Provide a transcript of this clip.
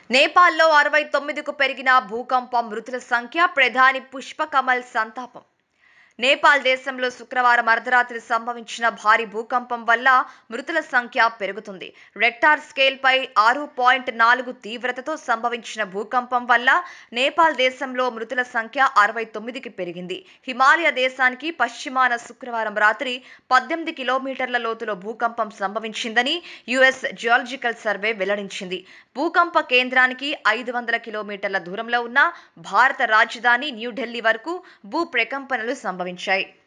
నేపాల్లో అరవై తొమ్మిదికు పెరిగిన భూకంపం మృతుల సంఖ్య ప్రధాని పుష్పకమల్ సంతాపం నేపాల్ దేశంలో శుక్రవారం అర్ధరాత్రి సంభవించిన భారీ భూకంపం వల్ల మృతుల సంఖ్య పెరుగుతుంది రెక్టార్ స్కేల్పై ఆరు పాయింట్ నాలుగు తీవ్రతతో సంభవించిన భూకంపం వల్ల నేపాల్ దేశంలో మృతుల సంఖ్య అరవై తొమ్మిదికి పెరిగింది హిమాలయ దేశానికి పశ్చిమాన శుక్రవారం రాత్రి పద్దెనిమిది కిలోమీటర్ల లోతులో భూకంపం సంభవించిందని యుఎస్ జియాలజికల్ సర్వే వెల్లడించింది భూకంప కేంద్రానికి ఐదు వందల కిలోమీటర్ల దూరంలో ఉన్న భారత రాజధాని న్యూఢిల్లీ వరకు భూ ప్రకంపనలు సంభవించాయి